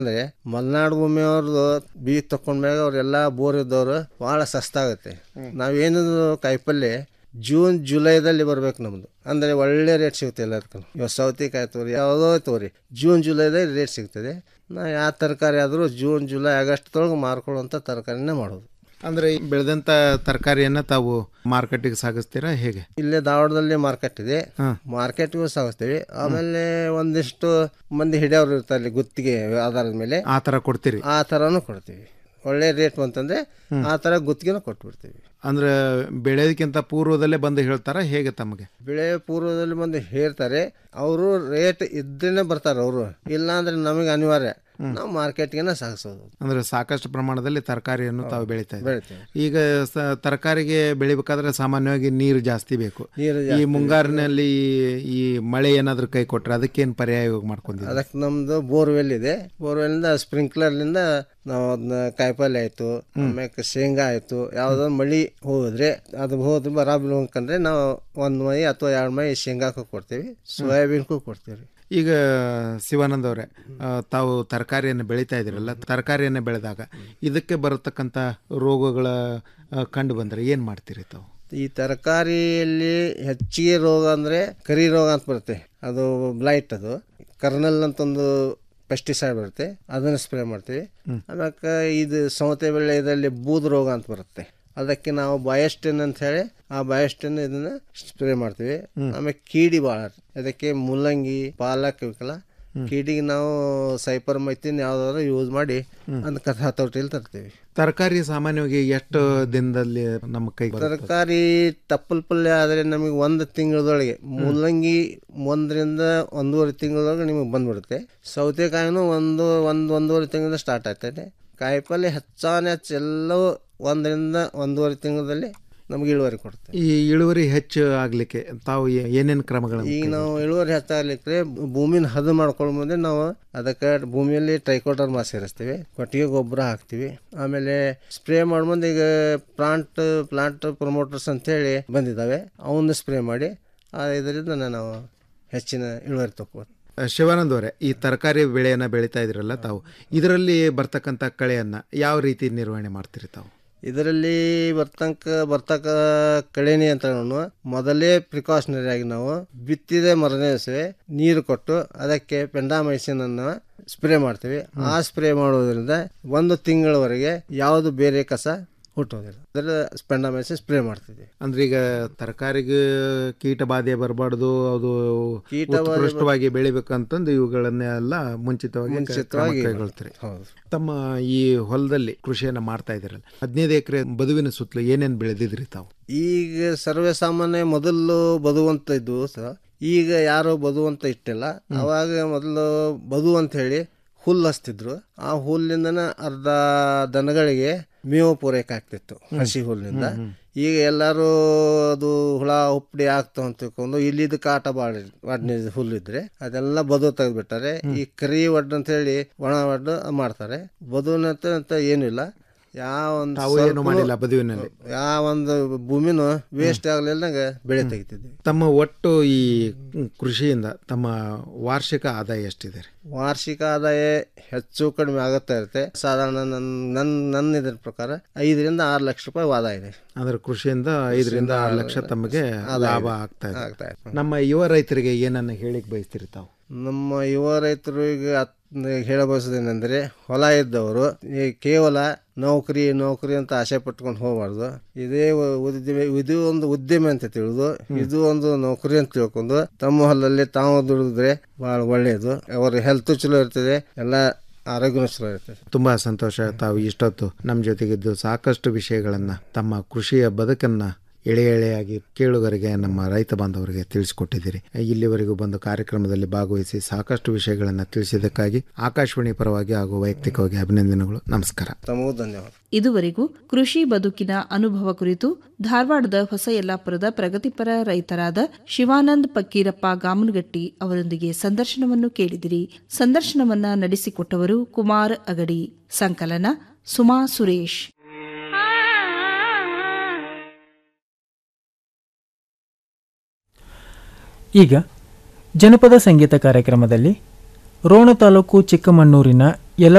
ಅಂದ್ರೆ ಮಲೆನಾಡು ಭೂಮಿಯವ್ರದ್ದು ಬೀಗ್ ತಕೊಂಡ್ಮ್ಯಾಗ ಅವ್ರೆಲ್ಲ ಬೋರ್ ಇದ್ದವ್ರು ಭಾಳ ಸಸ್ತಾಗುತ್ತೆ ನಾವೇನು ಕಾಯಿಪಲ್ಲೆ ಜೂನ್ ಜುಲೈದಲ್ಲಿ ಬರ್ಬೇಕು ನಮ್ದು ಅಂದ್ರೆ ಒಳ್ಳೆ ರೇಟ್ ಸಿಗುತ್ತೆ ಎಲ್ಲದಕ್ಕೂ ಇವಾಗ ಸೌತೆಕಾಯಿ ತೋರಿ ಯಾವುದೋ ತೋರಿ ಜೂನ್ ಜುಲೈದಲ್ಲಿ ರೇಟ್ ಸಿಗ್ತದೆ ನಾ ಯಾವ ತರಕಾರಿ ಆದರೂ ಜೂನ್ ಜುಲೈ ಆಗಸ್ಟ್ದೊಳಗೆ ಮಾರ್ಕೊಳ್ಳುವಂಥ ತರಕಾರಿನೇ ಮಾಡೋದು ಅಂದ್ರೆ ಈ ಬೆಳೆದಂತ ತರಕಾರಿಯನ್ನ ತಾವು ಮಾರ್ಕೆಟಿಗೆ ಸಾಗಿಸ್ತೀರಾ ಹೇಗೆ ಇಲ್ಲೇ ಧಾರವಾಡದಲ್ಲಿ ಮಾರ್ಕೆಟ್ ಇದೆ ಹಾ. ಮಾರ್ಕೆಟ್ಗೂ ಸಾಗಿಸ್ತೀವಿ ಆಮೇಲೆ ಒಂದಿಷ್ಟು ಮಂದಿ ಹಿಡಿಯೋರು ಇರ್ತಾರೆ ಇಲ್ಲಿ ಗುತ್ತಿಗೆ ಆಧಾರದ ಮೇಲೆ ಆ ತರ ಕೊಡ್ತೀರಿ ಆ ಥರನೂ ಕೊಡ್ತೀವಿ ಒಳ್ಳೆ ರೇಟ್ ಅಂತಂದ್ರೆ ಆ ಥರ ಗುತ್ತಿಗೆನೂ ಕೊಟ್ಬಿಡ್ತೀವಿ ಅಂದ್ರೆ ಬೆಳೆಯೋದಕ್ಕಿಂತ ಪೂರ್ವದಲ್ಲೇ ಬಂದು ಹೇಳ್ತಾರ ಹೇಗೆ ತಮಗೆ ಬೆಳೆ ಪೂರ್ವದಲ್ಲಿ ಬಂದು ಹೇಳ್ತಾರೆ ಅವರು ರೇಟ್ ಇದ್ರೇನೆ ಬರ್ತಾರೆ ಅವರು ಇಲ್ಲ ಅಂದ್ರೆ ನಮಗೆ ಅನಿವಾರ್ಯ ನಾವು ಮಾರ್ಕೆಟ್ಗೆನ ಸಾಗಿಸೋದು ಅಂದ್ರೆ ಸಾಕಷ್ಟು ಪ್ರಮಾಣದಲ್ಲಿ ತರಕಾರಿಯನ್ನು ತಾವು ಬೆಳೀತಾ ಇದ್ದೀರಿ ಬೆಳಿತೀವಿ ಈಗ ಸ- ತರಕಾರಿಗೆ ಬೆಳಿಬೇಕಾದ್ರೆ ಸಾಮಾನ್ಯವಾಗಿ ನೀರು ಜಾಸ್ತಿ ಬೇಕು ನೀರು ಈ ಮುಂಗಾರಿನಲ್ಲಿ ಈ ಮಳೆ ಏನಾದ್ರೂ ಕೈ ಕೊಟ್ರೆ ಅದಕ್ಕೇನು ಪರ್ಯಾಯ ಮಾಡ್ಕೊಂಡಿದ್ದೀರಿ ಅದಕ್ಕೆ ನಮ್ದು ಬೋರ್ವೆಲ್ ಇದೆ ಬೋರ್ವೆಲ್ನಿಂದ ಸ್ಪ್ರಿಂಕ್ಲರ್ಲಿಂದ ನಾವು ಅದನ್ನ ಕಾಯಿಪಲ್ಲೆ ಆಯ್ತು ಆಮ್ಯಾಕೆ ಶೇಂಗಾ ಆಯ್ತು ಯಾವ್ದೊಂದು ಮಳಿ ಹೋದ್ರೆ ಅದು ಹೋದ್ ಬರಾಬರಿ ಹೋಗ್ಕಂದ್ರೆ ನಾವು ಒಂದ್ ಮೈ ಅಥವಾ ಎರಡು ಮೈ ಶೇಂಗಾಕ್ಕೂ ಕೊಡ್ತೀವಿ ಸೋಯಾಬೀನ್ಗೂ ಕೊಡ್ತೀವಿ ಈಗ ಶಿವಾನಂದ್ ಅವರೇ ಆ, ತಾವು ತರಕಾರಿಯನ್ನು ಬೆಳೀತಾ ಇದ್ದೀರಲ್ಲ ತರಕಾರಿಯನ್ನು ಬೆಳೆದಾಗ ಇದಕ್ಕೆ ಬರತಕ್ಕಂಥ ರೋಗಗಳ ಆ, ಕಂಡು ಬಂದರೆ ಏನು ಮಾಡ್ತೀರಿ ತಾವು ಈ ತರಕಾರಿಯಲ್ಲಿ ಹೆಚ್ಚಿಗೆ ರೋಗ ಅಂದ್ರೆ ಕರಿ ರೋಗ ಅಂತ ಬರುತ್ತೆ ಅದು ಬ್ಲೈಟ್ ಅದು ಕರ್ನಲ್ ಅಂತ ಒಂದು ಪೆಸ್ಟಿಸೈಡ್ ಬರುತ್ತೆ ಅದನ್ನು ಸ್ಪ್ರೇ ಮಾಡ್ತೀವಿ ಆಮ್ಯಾಕ ಇದು ಸೌತೆ ಬೆಳೆಯಲ್ಲಿ ಬೂದ್ ರೋಗ ಅಂತ ಬರುತ್ತೆ ಅದಕ್ಕೆ ನಾವು ಬಯಸ್ಟಿನ್ ಅಂತ ಹೇಳಿ ಆ ಬಯಸ್ಟಿನ್ ಇದನ್ನ ಸ್ಪ್ರೇ ಮಾಡ್ತೀವಿ ಆಮೇಲೆ ಕೀಡಿ ಭಾಳ ಅದಕ್ಕೆ ಮುಲ್ಲಂಗಿ ಪಾಲಕ್ ಇವಕ್ಕೆಲ್ಲ ಕೀಡಿಗೆ ನಾವು ಸೈಪರ್ ಮೈತಿನ್ ಯಾವ್ದಾದ್ರು ಯೂಸ್ ಮಾಡಿ ಅದಕ್ಕೆ ಹತೋಟಿಯಲ್ಲಿ ತರ್ತೀವಿ ತರಕಾರಿ ಸಾಮಾನ್ಯವಾಗಿ ಎಷ್ಟು ದಿನದಲ್ಲಿ ನಮ್ಮ ಕೈಗೆ ಬರುತ್ತೆ? ತರಕಾರಿ ತಪ್ಪಲ್ ಪಲ್ಯ ಆದರೆ ನಮಗೆ ಒಂದು ತಿಂಗಳದೊಳಗೆ ಮುಲ್ಲಂಗಿ ಒಂದರಿಂದ ಒಂದೂವರೆ ತಿಂಗಳದೊಳಗೆ ನಿಮಗೆ ಬಂದ್ಬಿಡುತ್ತೆ ಸೌತೆಕಾಯಿನೂ ಒಂದು ಒಂದು ಒಂದೂವರೆ ತಿಂಗಳಿಂದ ಸ್ಟಾರ್ಟ್ ಆಗ್ತೈತೆ ಕಾಯಿಪಲ್ಯ ಹೆಚ್ಚಾನೆ ಹೆಚ್ಚು ಎಲ್ಲವೂ ಒಂದರಿಂದ ಒಂದೂವರೆ ತಿಂಗಳಲ್ಲಿ ನಮ್ಗೆ ಇಳುವರಿ ಕೊಡುತ್ತೆ ಈ ಇಳುವರಿ ಹೆಚ್ಚು ಆಗ್ಲಿಕ್ಕೆ ತಾವು ಏ- ಏನೇನು ಕ್ರಮಗಳನ್ನು ಈಗ ನಾವು ಇಳುವರಿ ಹೆಚ್ಚಾಗ್ಲಿಕ್ಕೆ ಭೂಮಿನ ಹದ ಮಾಡ್ಕೊಳ್ಳೋ ಮುಂದೆ ನಾವು ಅದಕ್ಕೆ ಭೂಮಿಯಲ್ಲಿ ಟ್ರೈಕೋಟರ್ಮಾ ಸೇರಿಸ್ತೀವಿ ಕೊಟ್ಟಿಗೆ ಗೊಬ್ಬರ ಹಾಕ್ತೀವಿ ಆಮೇಲೆ ಸ್ಪ್ರೇ ಮಾಡೋ ಮುಂದೆ ಈಗ ಪ್ಲಾಂಟ್ ಪ್ಲಾಂಟ್ ಪ್ರಮೋಟರ್ಸ್ ಅಂತೇಳಿ ಬಂದಿದ್ದಾವೆ ಅವನ್ನ ಸ್ಪ್ರೇ ಮಾಡಿ ಆ ಇದರಿಂದ ನಾವು ಹೆಚ್ಚಿನ ಇಳುವರಿ ತಗೋಬೋದು ಶಿವಾನಂದ್ ಅವರೇ ಈ ತರಕಾರಿ ಬೆಳೆಯನ್ನ ಬೆಳೀತಾ ಇದ್ರಲ್ಲ ತಾವು ಇದರಲ್ಲಿ ಬರ್ತಕ್ಕಂಥ ಕಳೆಯನ್ನ ಯಾವ ರೀತಿ ನಿರ್ವಹಣೆ ಮಾಡ್ತೀರಿ ತಾವು ಇದರಲ್ಲಿ ಬರ್ತಂಕ ಬರ್ತಕ್ಕ ಕಳೆನಿ ಅಂತ ಮೊದಲೇ ಪ್ರಿಕಾಷನರಿ ಆಗಿ ನಾವು ಬಿತ್ತಿದ ಮರನೇ ದಿವಸವೇ ನೀರು ಕೊಟ್ಟು ಅದಕ್ಕೆ ಪೆಂಡಾಮೈಸಿನ್ ಅನ್ನು ಸ್ಪ್ರೇ ಮಾಡ್ತೀವಿ ಆ ಸ್ಪ್ರೇ ಮಾಡೋದ್ರಿಂದ ಒಂದು ತಿಂಗಳವರೆಗೆ ಯಾವುದು ಬೇರೆ ಕಸ ಹುಟ್ಟೋದಿಲ್ಲ ಅದರ ಸ್ಪೆಂಡಾಮೈಸಿನ್ ಸ್ಪ್ರೇ ಮಾಡ್ತೀವಿ ಅಂದ್ರೆ ಈಗ ತರಕಾರಿಗೆ ಕೀಟ ಬಾಧೆ ಬರಬಾರ್ದು ಅದು ಕೀಟ ಬಾಧೆ ಬರ್- ಉತ್ಕೃಷ್ಟವಾಗಿ ಬೆಳಿಬೇಕಂತಂದು ಇವುಗಳನ್ನೆಲ್ಲ ಮುಂಚಿತವಾಗಿ ಮುಂಚಿತವಾಗಿ ಕ್ರಮ ಕೈಗೊಳ್ತೀರಿ ಹೌದು ತಮ್ಮ ಈ ಹೊಲದಲ್ಲಿ ಕೃಷಿಯನ್ನ ಮಾಡ್ತಾ ಇದ್ದೀರಲ್ಲ ಹದಿನೈದು ಎಕರೆ ಬದುವಿನ ಸುತ್ತಲೂ ಏನೇನು ಬೆಳೆದಿದ್ರಿ ತಾವು ಈಗ ಸರ್ವೇ ಸಾಮಾನ್ಯ ಮೊದಲು ಬದುವಂತ ಇದ್ವು ಸ ಈಗ ಯಾರು ಬದು ಅಂತ ಇಟ್ಟಿಲ್ಲ ಅವಾಗ ಮೊದಲು ಬದು ಅಂತ ಹೇಳಿ ಹುಲ್ಲು ಹಚ್ತಿದ್ರು ಆ ಹುಲ್ಲಿಂದನ ಅರ್ಧ ದನಗಳಿಗೆ ಮೇವು ಪೂರೈಕೆ ಆಗ್ತಿತ್ತು ಹಸಿ ಹುಲ್ಲಿಂದ ಈಗ ಎಲ್ಲರೂ ಅದು ಹುಳ ಹುಪ್ಪಡಿ ಆಗ್ತಾವ ಅಂತ ತಿಳ್ಕೊಂಡು ಇಲ್ಲಿದ ಕಾಟ ಬಾಳ ವಾಡ್ನಿ ಹುಲ್ಲಿದ್ರೆ ಅದೆಲ್ಲ ಬದು ತೆಗೆದ್ಬಿಟ್ಟಾರೆ ಈ ಕರಿ ಒಡ್ಡು ಅಂತ ಹೇಳಿ ಒಣ ಒಡ್ಡು ಮಾಡ್ತಾರೆ ಬದುನಂತ ಅಂತ ಏನಿಲ್ಲ ಯಾವ ಒಂದು ತಾವು ಏನು ಮಾಡಿಲ್ಲ ಬದುವಿನಲ್ಲಿ ಯಾವ ಒಂದು ಭೂಮಿನೂ ವೇಸ್ಟ್ ಆಗ್ಲಿಲ್ದಂಗ ಬೆಳೆ ತೆಗಿತಿದ್ವಿ ತಮ್ಮ ಒಟ್ಟು ಈ ಕೃಷಿಯಿಂದ ತಮ್ಮ ವಾರ್ಷಿಕ ಆದಾಯ ಎಷ್ಟಿದೆ ರೀ ವಾರ್ಷಿಕ ಆದಾಯ ಹೆಚ್ಚು ಕಡಿಮೆ ಆಗುತ್ತಾ ಇರುತ್ತೆ ಸಾಧಾರಣ ನನ್ನ ನನ್ನ ನನ್ನ ಇದ್ರ ಪ್ರಕಾರ ಐದರಿಂದ ಆರು ಲಕ್ಷ ರೂಪಾಯಿ ಆದಾಯ ಇದೆ ಅಂದ್ರೆ ಕೃಷಿಯಿಂದ ಐದರಿಂದ ಆರು ಲಕ್ಷ ತಮಗೆ ಆದಾಯ ಲಾಭ ಇದೆ. ಆಗ್ತಾ ಇದೆ ಆಗ್ತಾ ಇದೆ. ನಮ್ಮ ಯುವ ರೈತರಿಗೆ ಏನನ್ನ ಹೇಳಿಕ್ ಬಯಸ್ತೀರಿ ತಾವು ನಮ್ಮ ಯುವ ರೈತರು ಈಗ ಅತ್- ಹೇಳ ಬಯಸೋದೇನೆಂದ್ರೆ ಹೊಲ ಇದ್ದವರು ಈ ಕೇವಲ ನೌಕರಿ ನೌಕರಿ ಅಂತ ಆಸೆ ಪಟ್ಕೊಂಡು ಹೋಗ್ಬಾರ್ದು ಇದೇ ಒ- ಉದ್ಯಮ ಇದು ಒಂದು ಉದ್ಯಮ ಅಂತ ತಿಳಿದು ಇದು ಒಂದು ನೌಕರಿ ಅಂತ ತಿಳ್ಕೊಂಡು ತಮ್ಮ ಹೊಲದಲ್ಲಿ ತಾವು ದುಡಿದ್ರೆ ಬಹಳ ಒಳ್ಳೆಯದು ಅವರ ಹೆಲ್ತ್ ಚಲೋ ಇರ್ತದೆ ಎಲ್ಲ ಆರೋಗ್ಯನೂ ಚಲೋ ಇರ್ತದೆ ತುಂಬಾ ಸಂತೋಷ ತಾವು ಇಷ್ಟೊತ್ತು ನಮ್ಮ ಜೊತೆಗಿದ್ದು ಸಾಕಷ್ಟು ವಿಷಯಗಳನ್ನ ತಮ್ಮ ಕೃಷಿಯ ಬದುಕನ್ನ ಎಳೆ ಎಳೆಯಾಗಿ ಕೇಳುಗರಿಗೆ ನಮ್ಮ ರೈತ ಬಾಂಧವರಿಗೆ ತಿಳಿಸಿಕೊಟ್ಟಿದ್ದೀರಿ ಇಲ್ಲಿವರೆಗೂ ಬಂದು ಕಾರ್ಯಕ್ರಮದಲ್ಲಿ ಭಾಗವಹಿಸಿ ಸಾಕಷ್ಟು ವಿಷಯಗಳನ್ನು ತಿಳಿಸಿದ್ದಕ್ಕಾಗಿ ಆಕಾಶವಾಣಿ ಪರವಾಗಿ ಹಾಗೂ ವೈಯಕ್ತಿಕವಾಗಿ ಅಭಿನಂದನೆಗಳು ನಮಸ್ಕಾರ ತಮಗೂ ಧನ್ಯವಾದ ಇದುವರೆಗೂ ಕೃಷಿ ಬದುಕಿನ ಅನುಭವ ಕುರಿತು ಧಾರವಾಡದ ಹೊಸ ಯಲ್ಲಾಪುರದ ಪ್ರಗತಿಪರ ರೈತರಾದ ಶಿವಾನಂದ್ ಪಕ್ಕೀರಪ್ಪ ಗಾಮನಗಟ್ಟಿ ಅವರೊಂದಿಗೆ ಸಂದರ್ಶನವನ್ನು ಕೇಳಿದಿರಿ ಸಂದರ್ಶನವನ್ನ ನಡೆಸಿಕೊಟ್ಟವರು ಕುಮಾರ್ ಅಗಡಿ ಸಂಕಲನ ಸುಮಾ ಸುರೇಶ್ ಈಗ ಜನಪದ ಸಂಗೀತ ಕಾರ್ಯಕ್ರಮದಲ್ಲಿ ರೋಣ ತಾಲೂಕು ಚಿಕ್ಕಮಣ್ಣೂರಿನ